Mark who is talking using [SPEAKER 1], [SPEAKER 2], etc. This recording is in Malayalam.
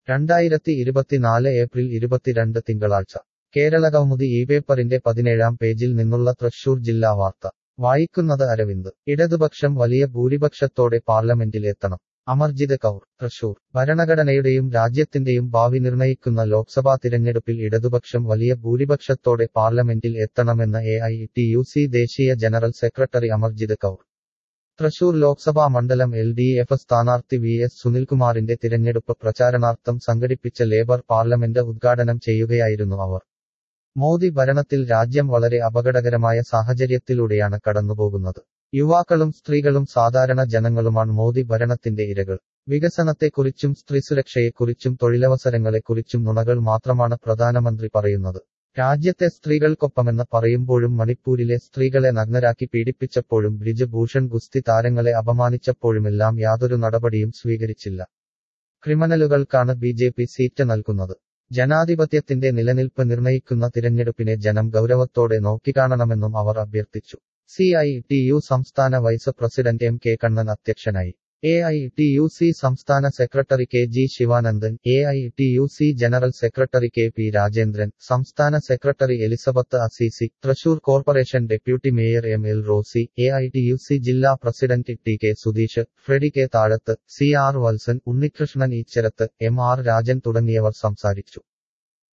[SPEAKER 1] രണ്ടായിരത്തി ഇരുപത്തിനാല് ഏപ്രിൽ ഇരുപത്തിരണ്ട് തിങ്കളാഴ്ച കേരളകൗമുദി ഈ പേപ്പറിന്റെ പതിനേഴാം പേജിൽ നിന്നുള്ള തൃശൂർ ജില്ലാ വാർത്ത വായിക്കുന്നത് അരവിന്ദ് ഇടതുപക്ഷം വലിയ ഭൂരിപക്ഷത്തോടെ പാർലമെന്റിൽ എത്തണം അമർജിത് കൗർ തൃശൂർ ഭരണഘടനയുടെയും രാജ്യത്തിന്റെയും ഭാവി നിർണയിക്കുന്ന ലോക്സഭാ തിരഞ്ഞെടുപ്പിൽ ഇടതുപക്ഷം വലിയ ഭൂരിപക്ഷത്തോടെ പാർലമെന്റിൽ എത്തണമെന്ന് A I T U C ദേശീയ ജനറൽ സെക്രട്ടറി അമർജിത് കൗർ തൃശൂർ ലോക്സഭാ മണ്ഡലം എൽ ഡി എഫ് സ്ഥാനാർത്ഥി വി എസ് സുനിൽകുമാറിന്റെ തിരഞ്ഞെടുപ്പ് പ്രചാരണാർത്ഥം സംഘടിപ്പിച്ച ലേബർ പാർലമെന്റ് ഉദ്ഘാടനം ചെയ്യുകയായിരുന്നു അവർ മോദി ഭരണത്തിൽ രാജ്യം വളരെ അപകടകരമായ സാഹചര്യത്തിലൂടെയാണ് കടന്നുപോകുന്നത് യുവാക്കളും സ്ത്രീകളും സാധാരണ ജനങ്ങളുമാണ് മോദി ഭരണത്തിന്റെ ഇരകൾ വികസനത്തെക്കുറിച്ചും സ്ത്രീസുരക്ഷയെക്കുറിച്ചും തൊഴിലവസരങ്ങളെക്കുറിച്ചും നുണകൾ മാത്രമാണ് പ്രധാനമന്ത്രി പറയുന്നത് രാജ്യത്തെ സ്ത്രീകൾക്കൊപ്പമെന്ന് പറയുമ്പോഴും മണിപ്പൂരിലെ സ്ത്രീകളെ നഗ്നരാക്കി പീഡിപ്പിച്ചപ്പോഴും ബ്രിജ് ഭൂഷൺ ഗുസ്തി താരങ്ങളെ അപമാനിച്ചപ്പോഴുമെല്ലാം യാതൊരു നടപടിയും സ്വീകരിച്ചില്ല ക്രിമിനലുകൾക്കാണ് ബി ജെ പി സീറ്റ് നൽകുന്നത് ജനാധിപത്യത്തിന്റെ നിലനിൽപ്പ് നിർണയിക്കുന്ന തിരഞ്ഞെടുപ്പിനെ ജനം ഗൗരവത്തോടെ നോക്കിക്കാണണമെന്നും അവർ അഭ്യർത്ഥിച്ചു സി ഐ ടി യു സംസ്ഥാന vice president M K Kannan അധ്യക്ഷനായി A I T U C സംസ്ഥാന secretary K G Sivanandan A I T U C general secretary K P Rajendran സംസ്ഥാന secretary Elizabeth Assisi Thrissur corporation deputy mayor M L Rosy A I T U C ജില്ലാ president T K Sudheesh Freddy K Thazhath C R Valsan Unnikrishnan Eecharath M R Rajan തുടങ്ങിയവർ സംസാരിച്ചു